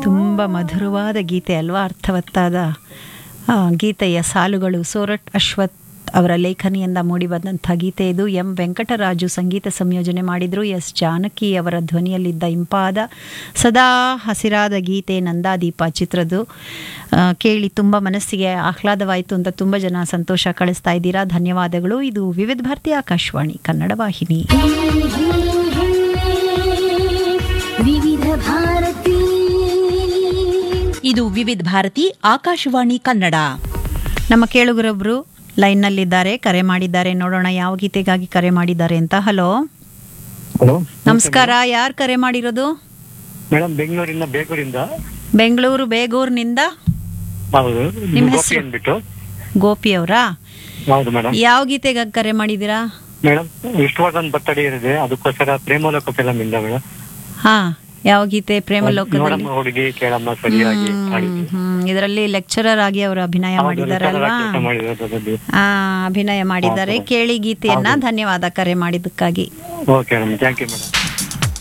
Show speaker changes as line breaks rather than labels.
ತುಂಬ ಮಧುರವಾದ ಗೀತೆ ಅಲ್ವಾ ಅರ್ಥವತ್ತಾದ ಆ, ಗೀತೆಯ ಸಾಲುಗಳು ಸೋರಟ್ ಅಶ್ವಥ್ ಅವರ ಲೇಖನಿಯಿಂದ ಮೂಡಿಬಂದಂಥ ಗೀತೆ ಇದು ಎಂ ವೆಂಕಟರಾಜು ಸಂಗೀತ ಸಂಯೋಜನೆ ಮಾಡಿದರು ಎಸ್ ಜಾನಕಿ ಅವರ ಧ್ವನಿಯಲ್ಲಿದ್ದ ಇಂಪಾದ ಸದಾ ಹಸಿರಾದ ಗೀತೆ ನಂದಾದೀಪ ಚಿತ್ರದ್ದು ಆ, ಕೇಳಿ ತುಂಬ ಮನಸ್ಸಿಗೆ ಆಹ್ಲಾದವಾಯಿತು ಅಂತ ತುಂಬ ಜನ ಸಂತೋಷ ಕಳಿಸ್ತಾ ಇದ್ದೀರಾ ಧನ್ಯವಾದಗಳು ಇದು ವಿವಿಧ ಭಾರತಿ ಆಕಾಶವಾಣಿ ಕನ್ನಡ ವಾಹಿನಿ
ವಿವಿಧ ಭಾರತಿ
ಇದು ವಿವಿಧ ಭಾರತಿ ಆಕಾಶವಾಣಿ ಕನ್ನಡ
ನಮ್ಮ ಕೇಳುಗರೊಬ್ರು ಲೈನ್ನಲ್ಲಿದ್ದಾರೆ ಕರೆ ಮಾಡಿದ್ದಾರೆ ನೋಡೋಣ ಯಾವ ಗೀತೆಗಾಗಿ ಕರೆ ಮಾಡಿದ್ದಾರೆ ಅಂತ ಹಲೋ
ಹಲೋ
ನಮಸ್ಕಾರ ಯಾರು ಕರೆ ಮಾಡಿರೋದು
ಮೇಡಮ್ ಬೆಂಗಳೂರಿಂದ ಬೇಗೂರಿಂದ
ಬೆಂಗಳೂರು ಬೇಗೂರಿನಿಂದ
ಹೌದು
ನಿಮ್ಮ
ಗೋಪಿ
ಹೆಸರು?
ಅಂದ್ಬಿಟ್ಟು
ಗೋಪಿ ಅವರಾ
ಹೌದು ಮೇಡಮ್
ಯಾವ ಗೀತೆಗಾಗಿ ಕರೆ ಮಾಡಿದ್ದೀರಾ
ಮೇಡಮ್ ವಿಷ್ಣುವರ್ಧನ್ ಬರ್ತಡೇ ಇರಿದೆ ಅದಕ್ಕೋಸ್ಕರ ಪ್ರೇಮಲೋಕ ಫಿಲಮ್ ಇಂದ ಮೇಡಮ್
ಹಾ ಯಾವ ಗೀತೆ ಪ್ರೇಮಲೋಕದಲ್ಲಿ
ನೋಡಮ್ಮ ಹುಡುಗಿ ಕೇಳಮ್ಮ ಸರಿಯಾಗಿ ಹಾಡಿದ್ದು.
ಹ್ಮ್ ಇದರಲ್ಲಿ ಲೆಕ್ಚರರ್ ಆಗಿ ಅವರು ಅಭಿನಯ
ಹೌದು,
ಮಾಡಿದ್ದಾರೆ
ಲೆಕ್ಚರರ್
ಅಲ್ವಾ
ಆಗಿ ಕೆಲಸ ಮಾಡಿರೋದು ಅದ್ರಲ್ಲಿ.
ಆ ಅಭಿನಯ ಮಾಡಿದ್ದಾರೆ ಕೇಳಿ ಗೀತೆಯನ್ನ ಧನ್ಯವಾದ ಕರೆ ಮಾಡಿದ್ದಕ್ಕಾಗಿ
okay madam thank you madam